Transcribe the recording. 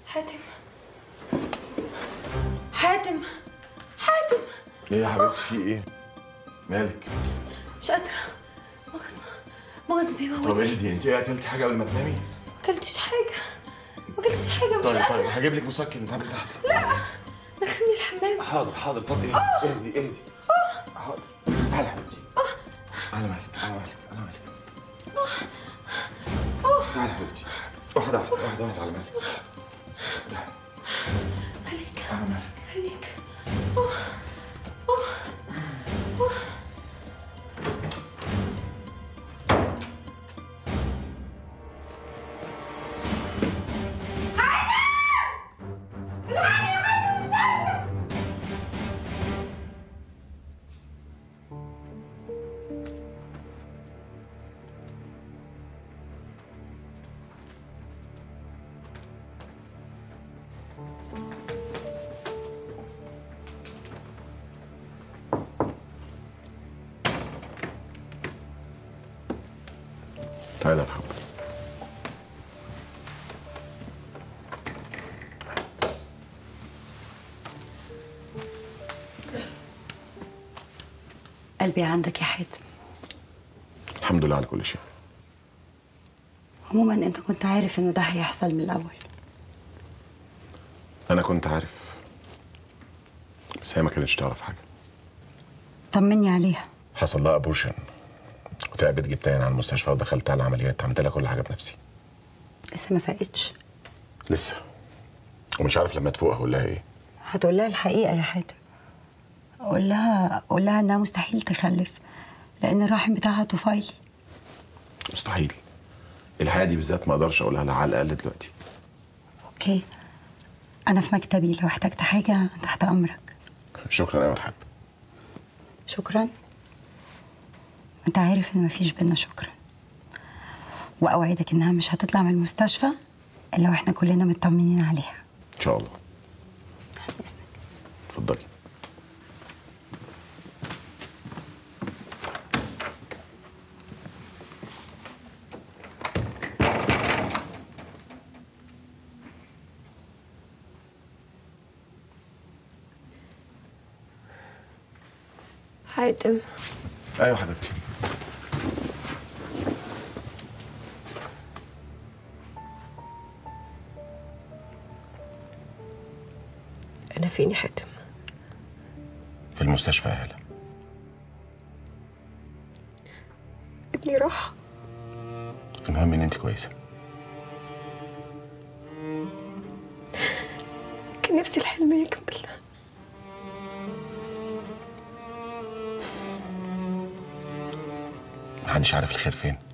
حاتم حاتم حاتم ايه يا حبيبتي في ايه؟ مالك؟ مش قادرة مغص مغص بيموت طب اهدي انت ايه اكلتي حاجه قبل ما تنامي؟ ما اكلتش حاجة ما اكلتش حاجة مش طيب طيب قادرة هجيب لك مسكن تعالي تحت دخلني الحمام حاضر حاضر طب اهدي اهدي اهدي حاضر تعالي يا حبيبتي انا مالك انا مالك انا مالك تعالي يا حبيبتي واحده واحده واحده واحده على مالك خليك على مالك خليك تعالي يا الحب قلبي عندك يا حاتم الحمد لله على كل شيء عموما انت كنت عارف ان ده هيحصل من الاول انا كنت عارف بس هي ما كانتش تعرف حاجه طمني عليها حصل لها ابورشن وتعبت جبتها هنا على المستشفى ودخلت على العمليات عملت لها كل حاجه بنفسي لسه ما فاقتش لسه ومش عارف لما تفوق هقول لها ايه هتقول لها الحقيقة يا حاتم قول لها قول لها انها مستحيل تخلف لان الرحم بتاعها طفيلي مستحيل الحقيقه دي بالذات ما اقدرش اقولها لها على الاقل دلوقتي اوكي انا في مكتبي لو احتجت حاجة أنا تحت امرك شكرا قوي يا حب شكرا انت عارف ان مفيش بينا شكرا واوعدك انها مش هتطلع من المستشفى الا واحنا كلنا مطمنين عليها ان شاء الله عن اذنك اتفضلي حاتم ايوه حبيبتي انا فين يا حاتم في المستشفى يا هلا ابني راح المهم ان انت كويسه كان نفسي الحلم يكمل محدش عارف الخير فين